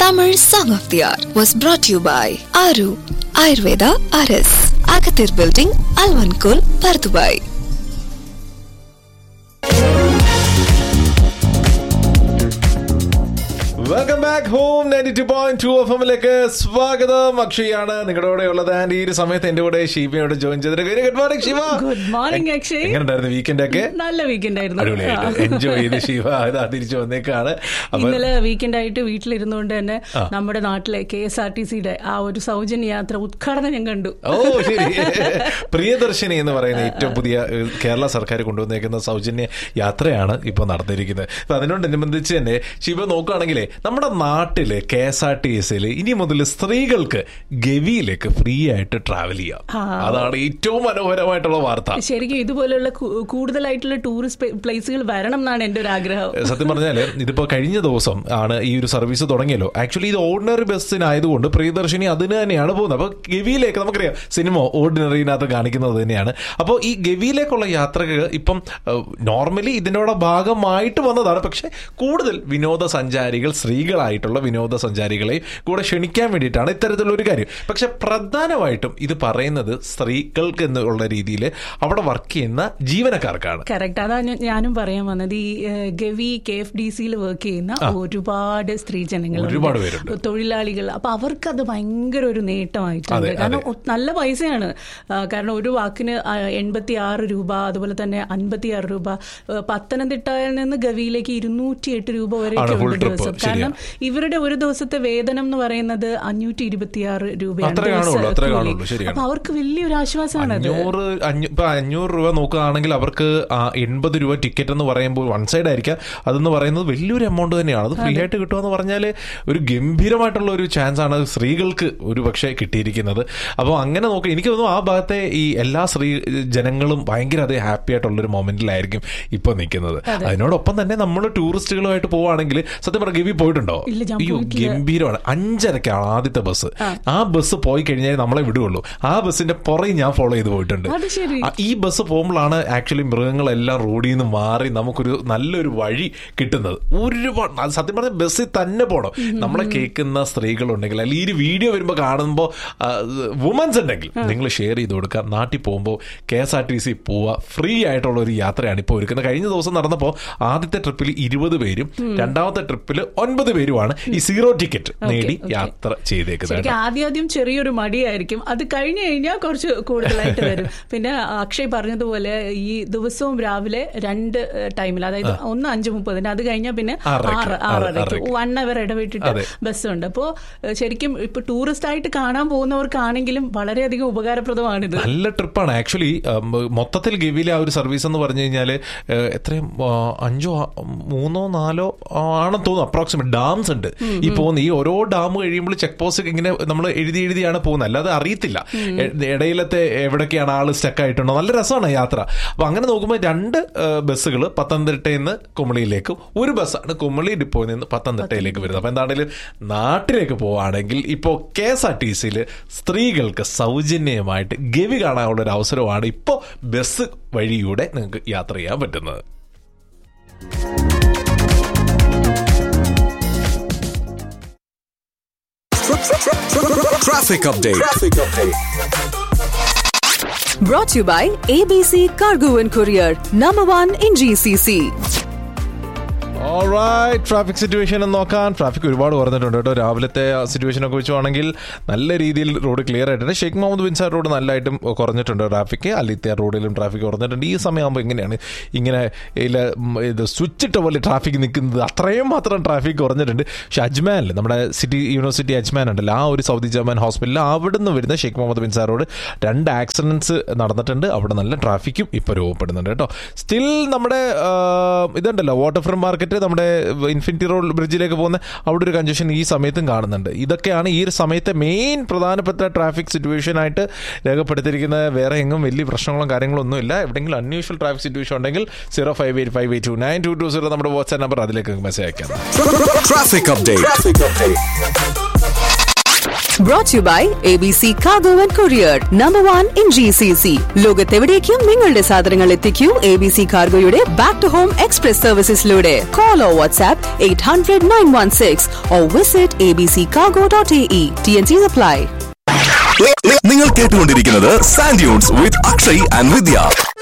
Tamil Song of the Hour was brought to you by Aru Ayurveda RS, Agathir Building, Alvankul, Pardubai. Welcome back home ninety two point two F എമ്മിലേക്ക് സ്വാഗതം അക്ഷയാണ് നിങ്ങളുടെ കൂടെ ഉള്ളത് and ഈ ഒരു സമയത്ത് എന്റെ കൂടെ ഷീബയോട് ജോയിൻ ചെയ്തിട്ട് very good morning Shiva good morning Akshay എങ്ങനെയുണ്ടായിരുന്നു വീക്കെൻഡ് ഒക്കെ നല്ല വീക്കെൻഡ് ആയിരുന്നു അടിപൊളിയായിട്ട് എൻജോയ് ചെയ്ത് ശിവ ഇതാ തിരിച്ചു വന്നേക്കാണ് അപ്പൊ ഇന്നലെ വീക്കെൻഡ് ആയിട്ട് വീട്ടിലിരുന്നുകൊണ്ട് തന്നെ നമ്മുടെ നാട്ടിലെ കെ എസ് ആർ ടി സിയുടെ ആ ഒരു സൗജന്യ യാത്ര ഉദ്ഘാടനം ഞാൻ കണ്ടു ഓ ശരി പ്രിയദർശിനി എന്ന് പറയുന്ന ഏറ്റവും പുതിയ ഏഹ്, കേരള സർക്കാർ കൊണ്ടുവന്നേക്കുന്ന സൗജന്യ യാത്രയാണ് ഇപ്പോൾ നടന്നിരിക്കുന്നത് അപ്പൊ അതിനോടനുബന്ധിച്ച് തന്നെ ശിവ നോക്കുകയാണെങ്കിലേ നമ്മുടെ നാട്ടില് കെ എസ് ആർ ടി എസിൽ ഇനി മുതൽ സ്ത്രീകൾക്ക് ഗവിയിലേക്ക് ഫ്രീ ആയിട്ട് ട്രാവൽ ചെയ്യാം അതാണ് ഏറ്റവും മനോഹരമായിട്ടുള്ള വാർത്ത ശരിക്കും ഇതുപോലെയുള്ള കു- കൂടുതലായിട്ടുള്ള ടൂറിസ്റ്റ് പ്ലേസുകൾ വരണം എന്നാണ് എന്റെ ഒരു ആഗ്രഹം സത്യം പറഞ്ഞാല് ഇതിപ്പോ കഴിഞ്ഞ ദിവസം ആണ് ഈ ഒരു സർവീസ് തുടങ്ങിയല്ലോ ആക്ച്വലി ഇത് ഓർഡിനറി ബസ്സിനായതുകൊണ്ട് പ്രിയദർശിനി അതിന് തന്നെയാണ് പോകുന്നത് അപ്പൊ ഗവിയിലേക്ക് നമുക്കറിയാം സിനിമ ഓർഡിനറിനകത്ത് കാണിക്കുന്നത് തന്നെയാണ് അപ്പോൾ ഈ ഗവിയിലേക്കുള്ള യാത്രകൾ ഇപ്പം നോർമലി ഇതിനോട് ഭാഗമായിട്ട് വന്നതാണ് പക്ഷെ കൂടുതൽ വിനോദസഞ്ചാരികൾ സ്ത്രീകളായിട്ടുള്ള വിനോദസഞ്ചാരികളെ കൂടെ ക്ഷണിക്കാൻ വേണ്ടിയിട്ടാണ് ഇത്തരത്തിലുള്ള ഒരു കാര്യം പക്ഷെ പ്രധാനമായിട്ടും ഇത് പറയുന്നത് സ്ത്രീകൾക്ക് എന്നുള്ള രീതിയിൽ അവിടെ വർക്ക് ചെയ്യുന്ന ജീവനക്കാർക്കാണ് കറക്റ്റ് അതാ ഞാൻ- ഞാനും പറയാൻ വന്നത് ഈ ഏഹ്, ഗവി കെ എഫ് ഡി സിയിൽ വർക്ക് ചെയ്യുന്ന ഒരുപാട് സ്ത്രീ ജനങ്ങൾ ഒരുപാട് പേരുണ്ട്. തൊഴിലാളികൾ അപ്പൊ അവർക്ക് അത് ഭയങ്കര ഒരു നേട്ടമായിട്ടുണ്ട് അതെ, കാരണം ഒ- നല്ല പൈസയാണ് ആ, കാരണം ഒരു വാക്കിന് എൺപത്തി ആറ് രൂപ അതുപോലെ തന്നെ അൻപത്തി ആറ് രൂപ ആ, പത്തനംതിട്ടയിൽ നിന്ന് ഗവിയിലേക്ക് ഇരുന്നൂറ്റി എട്ട് രൂപ വരെ ആണ് full ഒരു trip, ദിവസം കാരണം ഇവരുടെ ഒരു ദിവസത്തെ വേതനം എന്ന് പറയുന്നത് അഞ്ഞൂറ്റി ഇരുപത്തിയാറ് രൂപയാണ് അത്രേ കാണുള്ളൂ, ദിവസ അത്രേ കൂലി. കാണുള്ളൂ, ശരിയാണ്. അപ്പൊ അവർക്ക് വലിയൊരു ആശ്വാസമാണ് അത് അഞ്ഞൂറ് അഞ്ഞൂ- ഇപ്പൊ അഞ്ഞൂറ് രൂപ നോക്കുകയാണെങ്കിൽ അവർക്ക് ആ എൺപത് രൂപ ടിക്കറ്റ് എന്ന് പറയുമ്പോൾ വൺ സൈഡ് ആയിരിക്കാം അതെന്ന് പറയുന്നത് വലിയൊരു എമൗണ്ട് തന്നെയാണ് അത് ഫ്രീ ആയിട്ട് കിട്ടുമെന്ന് പറഞ്ഞാൽ ഒരു ഗംഭീരമായിട്ടുള്ള ഒരു ചാൻസ് ആണ് സ്ത്രീകൾക്ക് ഒരു പക്ഷേ കിട്ടിയിരിക്കുന്നത് അപ്പോൾ അങ്ങനെ നോക്കി എനിക്ക് തോന്നുന്നു ആ ഭാഗത്തെ ഈ എല്ലാ സ്ത്രീ ജനങ്ങളും ഭയങ്കര അതേ ഹാപ്പി ആയിട്ടുള്ള ഒരു മൊമെന്റിലായിരിക്കും ഇപ്പൊ നിൽക്കുന്നത് അതിനോടൊപ്പം തന്നെ നമ്മൾ ടൂറിസ്റ്റുകളുമായിട്ട് പോവുകയാണെങ്കിൽ സത്യം പറഞ്ഞ ഗവി പോയിട്ടുണ്ടോ ഇല്ല, ഞാൻ അയ്യോ പോയിട്ടില്ല. ഗംഭീരമാണ് അഞ്ചരക്കാണ് ആദ്യത്തെ ബസ് ആ ബസ് പോയി കഴിഞ്ഞാൽ നമ്മളെ വിടുകയുള്ളൂ ആ ബസ്സിന്റെ പുറകെ ഞാൻ ഫോളോ ചെയ്ത് പോയിട്ടുണ്ട് അത് ശരി. ആ, ഈ ബസ് പോകുമ്പോഴാണ് ആക്ച്വലി മൃഗങ്ങളെല്ലാം റോഡിൽ നിന്ന് മാറി നമുക്കൊരു നല്ലൊരു വഴി കിട്ടുന്നത് ഒരുപാട് അത് സത്യം പറഞ്ഞ ബസ്സിൽ തന്നെ പോകണം നമ്മളെ കേൾക്കുന്ന സ്ത്രീകളുണ്ടെങ്കിൽ അല്ലെങ്കിൽ ഈ ഒരു വീഡിയോ വരുമ്പോൾ കാണുമ്പോൾ വുമൻസ് ഉണ്ടെങ്കിൽ നിങ്ങൾ ഷെയർ ചെയ്ത് കൊടുക്കുക നാട്ടിൽ പോകുമ്പോൾ K S R T C പോവുക ഫ്രീ ആയിട്ടുള്ള ഒരു യാത്രയാണ് ഇപ്പോൾ ഒരുക്കുന്നത് കഴിഞ്ഞ ദിവസം നടന്നപ്പോൾ ആദ്യത്തെ ട്രിപ്പിൽ ഇരുപത് പേരും രണ്ടാമത്തെ ട്രിപ്പിൽ ഒൻപത് പേരുമാണ് ഈ സീറോ ടിക്കറ്റ് നേടി okay. യാത്ര ചെയ്തേക്കുന്നത് ശരിക്കും ആദ്യം ആദ്യം ചെറിയൊരു മടിയായിരിക്കും അത് കഴിഞ്ഞു കഴിഞ്ഞാൽ കുറച്ച് കൂടുതലായിട്ട് വരും പിന്നെ അക്ഷയ് പറഞ്ഞതുപോലെ ഈ ദിവസവും രാവിലെ രണ്ട് ടൈമിൽ അതായത് ഒന്ന് അഞ്ച് മുപ്പതിന് അത് കഴിഞ്ഞാൽ പിന്നെ ആറരയ്ക്ക്, ആറ് ആറ് ആറരയ്ക്ക് ആറരയ്ക്ക്. വൺ അവർ ഇടവിട്ടിട്ട് അതെ. ബസ്സുണ്ട് അപ്പോൾ ശരിക്കും ഇപ്പൊ ടൂറിസ്റ്റ് ആയിട്ട് കാണാൻ പോകുന്നവർക്കാണെങ്കിലും വളരെയധികം ഉപകാരപ്രദമാണിത് നല്ല ട്രിപ്പാണ് ആക്ച്വലി മൊത്തത്തിൽ ഗവിയിലെ ആ ഒരു സർവീസ് എന്ന് പറഞ്ഞു കഴിഞ്ഞാൽ എത്രയും ആ, അഞ്ചോ ആ, മൂന്നോ നാലോ ആ, ആണെന്ന് തോന്നുന്നു അപ്രോക്സിമേറ്റ് ഡാംസ് ഉണ്ട് ഈ പോകുന്ന ഈ ഓരോ ഡാം കഴിയുമ്പോൾ ചെക്ക് പോസ്റ്റ് ഇങ്ങനെ നമ്മൾ എഴുതി എഴുതിയാണ് പോകുന്നത് അല്ലാതെ അറിയത്തില്ല എ- ഇടയിലത്തെ എവിടേക്കാണ് ആള് സ്റ്റക്ക് ആയിട്ടുണ്ടോ നല്ല രസമാണ് യാത്ര അപ്പൊ അങ്ങനെ നോക്കുമ്പോൾ രണ്ട് ബസ്സുകൾ പത്തനംതിട്ടയിൽ നിന്ന് കുമളിയിലേക്കും ഒരു ബസ്സാണ് കുമളി ഡിപ്പോയിൽ നിന്ന് പത്തനംതിട്ടയിലേക്ക് വരുന്നത് അപ്പൊ എന്താണെങ്കിലും നാട്ടിലേക്ക് പോവുകയാണെങ്കിൽ ഇപ്പോൾ കെ എസ് ആർ ടി സിയിൽ സ്ത്രീകൾക്ക് സൗജന്യമായിട്ട് ഗവി കാണാനുള്ള ഒരു അവസരമാണ് ഇപ്പോൾ ബസ് വഴിയൂടെ നിങ്ങൾക്ക് യാത്ര ചെയ്യാൻ പറ്റുന്നത് Traffic update. Brought to you by ABC Cargo and Courier, number one in GCC. Traffic situation നോക്കാൻ ട്രാഫിക് ഒരുപാട് കുറഞ്ഞിട്ടുണ്ട് കേട്ടോ രാവിലത്തെ സിറ്റുവേഷൻ ഒക്കെ വെച്ചുവാണെങ്കിൽ നല്ല രീതിയിൽ റോഡ് ക്ലിയർ ആയിട്ടുണ്ട് ഷെയ്ഖ് മുഹമ്മദ് ബിൻ സാർ റോഡ് നല്ലതായിട്ടും കുറഞ്ഞിട്ടുണ്ട് ട്രാഫിക് അലിത്യ റോഡിലും ട്രാഫിക് കുറഞ്ഞിട്ടുണ്ട് ഈ സമയമാകുമ്പോൾ എങ്ങനെയാണ് ഇങ്ങനെ ഇല്ല, ഉം, ഇത് സ്വിച്ച് ഇട്ട പോലെ ട്രാഫിക് നിൽക്കുന്നത് അത്രയും മാത്രം ട്രാഫിക് കുറഞ്ഞിട്ടുണ്ട് പക്ഷെ അജ്മാനിൽ നമ്മുടെ സിറ്റി യൂണിവേഴ്സിറ്റി അജ്മാൻ ഉണ്ടല്ലോ ആ ഒരു സൗദി ജമാൻ ഹോസ്പിറ്റലിൽ അവിടെ നിന്ന് വരുന്ന ഷെയ്ഖ് മുഹമ്മദ് ബിൻ സാർ റോഡ് രണ്ട് ആക്സിഡൻസ് നടന്നിട്ടുണ്ട് അവിടെ നല്ല ട്രാഫിക്കും ഇപ്പോൾ രൂപപ്പെടുന്നുണ്ട് കേട്ടോ സ്റ്റിൽ നമ്മുടെ ആ, ഇതുണ്ടല്ലോ വാട്ടർ ഫ്രം മാർക്കറ്റ് നമ്മുടെ ഇൻഫിനിറ്റി റോഡ് ബ്രിഡ്ജിലേക്ക് പോകുന്ന അവിടെ ഒരു കൺജഷൻ ഈ സമയത്തും കാണുന്നുണ്ട് ഇതൊക്കെയാണ് ഈ ഒരു സമയത്തെ മെയിൻ പ്രധാനപ്പെട്ട ട്രാഫിക് സിറ്റുവേഷൻ ആയിട്ട് രേഖപ്പെടുത്തിയിരിക്കുന്നത് വേറെ എങ്ങും വലിയ പ്രശ്നങ്ങളും കാര്യങ്ങളും ഒന്നുമില്ല എവിടെയെങ്കിലും അൺയൂഷ്വൽ ട്രാഫിക് സിറ്റുവേഷൻ ഉണ്ടെങ്കിൽ zero five eight five eight two nine two two zero നമ്മുടെ വാട്സ്ആപ്പ് നമ്പർ അതിലേക്ക് മെസ്സേജ് അയക്കാം Traffic update. Brought to you by ABC Cargo and Courier, number one in GCC. ലോകത്തെവിടേക്കും നിങ്ങളുടെ സാധനങ്ങൾ എത്തിക്കൂ എ ബി സി കാർഗോയുടെ back to home express സർവീസസിലൂടെ call or WhatsApp eight hundred nine one six O visit A B C cargo dot A E T N C apply നി- നി- നിങ്ങൾ കേട്ടുകൊണ്ടിരിക്കുന്നത് Sandunes with Akshay and Vidya